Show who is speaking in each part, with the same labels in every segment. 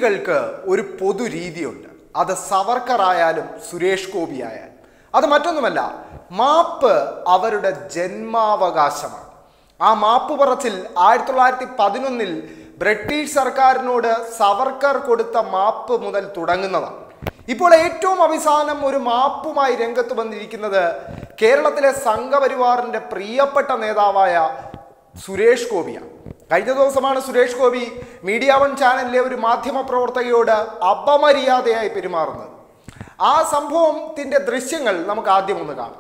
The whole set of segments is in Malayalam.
Speaker 1: വ്യക്തികൾക്ക് ഒരു പൊതു രീതിയുണ്ട് അത് സവർക്കർ ആയാലും സുരേഷ് ഗോപി ആയാലും അത് മറ്റൊന്നുമല്ല മാപ്പ് അവരുടെ ജന്മാവകാശമാണ് ആ മാപ്പ് പറച്ചിൽ ആയിരത്തി തൊള്ളായിരത്തി പതിനൊന്നിൽ ബ്രിട്ടീഷ് സർക്കാരിനോട് സവർക്കർ കൊടുത്ത മാപ്പ് മുതൽ തുടങ്ങുന്നതാണ് ഇപ്പോൾ ഏറ്റവും അവസാനം ഒരു മാപ്പുമായി രംഗത്ത് വന്നിരിക്കുന്നത് കേരളത്തിലെ സംഘപരിവാറിന്റെ പ്രിയപ്പെട്ട നേതാവായ സുരേഷ് ഗോപിയാണ് കഴിഞ്ഞ ദിവസമാണ് സുരേഷ് ഗോപി മീഡിയ വൺ ചാനലിലെ ഒരു മാധ്യമ പ്രവർത്തകയോട് അപമര്യാദയായി പെരുമാറുന്നത് ആ സംഭവത്തിന്റെ ദൃശ്യങ്ങൾ നമുക്ക് ആദ്യം ഒന്ന് കാണാം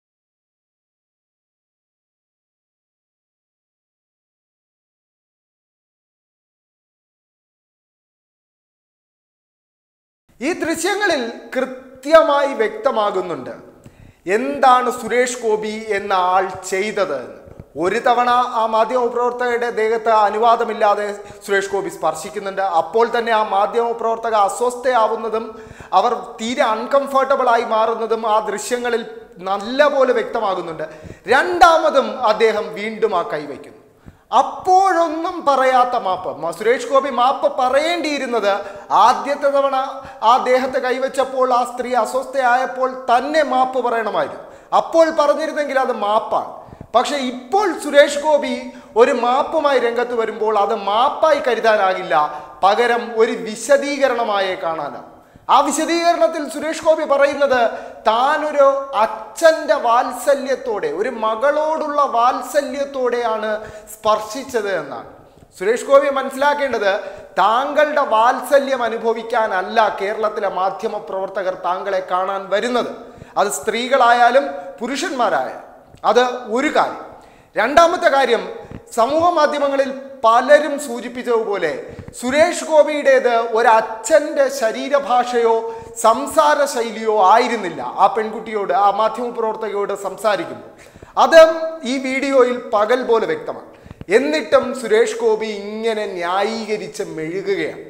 Speaker 1: ഈ ദൃശ്യങ്ങളിൽ കൃത്യമായി വ്യക്തമാകുന്നുണ്ട് എന്താണ് സുരേഷ് ഗോപി എന്ന ആൾ ചെയ്തത് എന്ന്. ഒരു തവണ ആ മാധ്യമപ്രവർത്തകരുടെ ദേഹത്ത് അനുവാദമില്ലാതെ സുരേഷ് ഗോപി സ്പർശിക്കുന്നുണ്ട് അപ്പോൾ തന്നെ ആ മാധ്യമപ്രവർത്തക അസ്വസ്ഥയാവുന്നതും അവർ തീരെ അൺകംഫർട്ടബിൾ ആയി മാറുന്നതും ആ ദൃശ്യങ്ങളിൽ നല്ലപോലെ വ്യക്തമാകുന്നുണ്ട് രണ്ടാമതും അദ്ദേഹം വീണ്ടും ആ കൈവയ്ക്കുന്നു അപ്പോഴൊന്നും പറയാത്ത മാപ്പ് മ- സുരേഷ് ഗോപി മാപ്പ് പറയേണ്ടിയിരുന്നത് ആദ്യത്തെ തവണ ആ ദേഹത്തെ കൈവച്ചപ്പോൾ ആ സ്ത്രീ അസ്വസ്ഥയായപ്പോൾ തന്നെ മാപ്പ് പറയണമായിരുന്നു അപ്പോൾ പറഞ്ഞിരുന്നെങ്കിൽ അത് മാപ്പാണ് പക്ഷെ ഇപ്പോൾ സുരേഷ് ഗോപി ഒരു മാപ്പുമായി രംഗത്ത് വരുമ്പോൾ അത് മാപ്പായി കരുതാനാകില്ല പകരം ഒരു വിശദീകരണമായേ കാണാനാണ് ആ വിശദീകരണത്തിൽ സുരേഷ് ഗോപി പറയുന്നത് താനൊരു അച്ഛൻ്റെ വാത്സല്യത്തോടെ ഒരു മകളോടുള്ള വാത്സല്യത്തോടെയാണ് സ്പർശിച്ചത് എന്നാണ് സുരേഷ് ഗോപി മനസ്സിലാക്കേണ്ടത് താങ്കളുടെ വാത്സല്യം അനുഭവിക്കാനല്ല കേരളത്തിലെ മാധ്യമ പ്രവർത്തകർ താങ്കളെ കാണാൻ വരുന്നത് അത് സ്ത്രീകളായാലും പുരുഷന്മാരായാലും അത് ഒരു കാര്യം രണ്ടാമത്തെ കാര്യം സമൂഹ മാധ്യമങ്ങളിൽ പലരും സൂചിപ്പിച്ചതുപോലെ സുരേഷ് ഗോപിയുടേത് ഒരച്ഛൻ്റെ ശരീരഭാഷയോ സംസാര ശൈലിയോ ആയിരുന്നില്ല ആ പെൺകുട്ടിയോട് ആ മാധ്യമപ്രവർത്തകയോട് സംസാരിക്കുമ്പോൾ അതും ഈ വീഡിയോയിൽ പകൽ പോലെ വ്യക്തമാണ് എന്നിട്ടും സുരേഷ് ഗോപി ഇങ്ങനെ ന്യായീകരിച്ച് മെഴുകുകയാണ്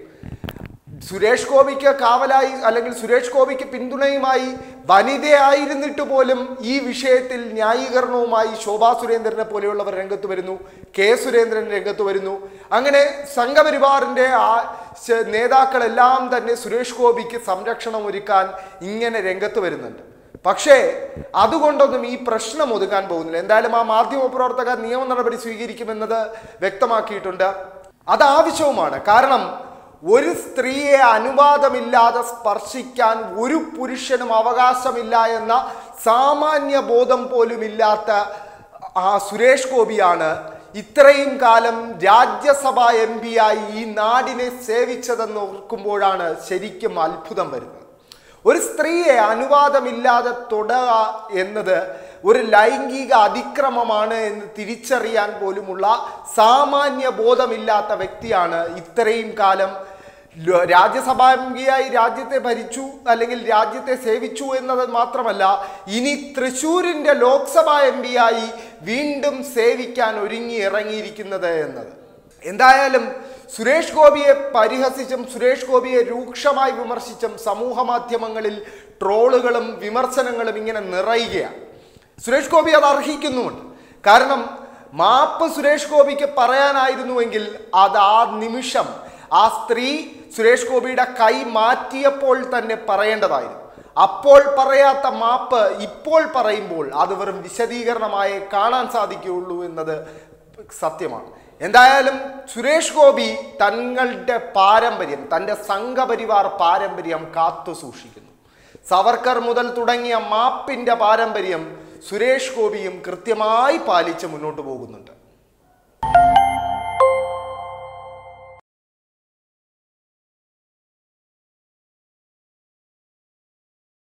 Speaker 1: സുരേഷ് ഗോപിക്ക് കാവലായി അല്ലെങ്കിൽ സുരേഷ് ഗോപിക്ക് പിന്തുണയുമായി വനിതയായിരുന്നിട്ട് പോലും ഈ വിഷയത്തിൽ ന്യായീകരണവുമായി ശോഭാ സുരേന്ദ്രനെ പോലെയുള്ളവർ രംഗത്ത് വരുന്നു കെ സുരേന്ദ്രൻ രംഗത്ത് വരുന്നു അങ്ങനെ സംഘപരിവാറിന്റെ ആ ശ- നേതാക്കളെല്ലാം തന്നെ സുരേഷ് ഗോപിക്ക് സംരക്ഷണം ഒരുക്കാൻ ഇങ്ങനെ രംഗത്ത് വരുന്നുണ്ട് പക്ഷേ അതുകൊണ്ടൊന്നും ഈ പ്രശ്നം ഒതുങ്ങാൻ പോകുന്നില്ല എന്തായാലും ആ മാധ്യമപ്രവർത്തകർ നിയമ നടപടി സ്വീകരിക്കുമെന്നത് വ്യക്തമാക്കിയിട്ടുണ്ട് അത് ആവശ്യവുമാണ് കാരണം ഒരു സ്ത്രീയെ അനുവാദമില്ലാതെ സ്പർശിക്കാൻ ഒരു പുരുഷനും അവകാശമില്ല എന്ന സാമാന്യ ബോധം പോലും ഇല്ലാത്ത ആ സുരേഷ് ഗോപിയാണ് ഇത്രയും കാലം രാജ്യസഭ എം ആയി ഈ നാടിനെ സേവിച്ചതെന്ന് ഓർക്കുമ്പോഴാണ് ശരിക്കും അത്ഭുതം വരുന്നത് ഒരു സ്ത്രീയെ അനുവാദമില്ലാതെ തൊടുക എന്നത് ഒരു ലൈംഗിക അതിക്രമമാണ് എന്ന് തിരിച്ചറിയാൻ പോലുമുള്ള സാമാന്യ ബോധമില്ലാത്ത വ്യക്തിയാണ് ഇത്രയും കാലം ല- രാജ്യസഭാ എം പിയായി രാജ്യത്തെ ഭരിച്ചു അല്ലെങ്കിൽ രാജ്യത്തെ സേവിച്ചു എന്നത് മാത്രമല്ല ഇനി തൃശ്ശൂരിൻ്റെ ലോക്സഭാ എം പിയായി വീണ്ടും സേവിക്കാൻ ഒരുങ്ങി ഇറങ്ങിയിരിക്കുന്നത് എന്നത് എന്തായാലും സുരേഷ് ഗോപിയെ പരിഹസിച്ചും സുരേഷ് ഗോപിയെ രൂക്ഷമായി വിമർശിച്ചും സമൂഹ മാധ്യമങ്ങളിൽ ട്രോളുകളും വിമർശനങ്ങളും ഇങ്ങനെ നിറയുകയാണ് സുരേഷ് ഗോപി അത് അർഹിക്കുന്നുമുണ്ട് കാരണം മാപ്പ് സുരേഷ് ഗോപിക്ക് പറയാനായിരുന്നുവെങ്കിൽ അത് ആ നിമിഷം ആ സ്ത്രീ സുരേഷ് ഗോപിയുടെ കൈ മാറ്റിയപ്പോൾ തന്നെ പറയേണ്ടതായിരുന്നു അപ്പോൾ പറയാത്ത മാപ്പ് ഇപ്പോൾ പറയുമ്പോൾ അത് വെറും വിശദീകരണമായേ കാണാൻ സാധിക്കുകയുള്ളൂ എന്നത് സത്യമാണ് എന്തായാലും സുരേഷ് ഗോപി തങ്ങളുടെ പാരമ്പര്യം തൻ്റെ സംഘപരിവാർ പാരമ്പര്യം കാത്തു സൂക്ഷിക്കുന്നു സവർക്കർ മുതൽ തുടങ്ങിയ മാപ്പിൻ്റെ പാരമ്പര്യം സുരേഷ് ഗോപിയും കൃത്യമായി പാലിച്ച് മുന്നോട്ട് പോകുന്നുണ്ട്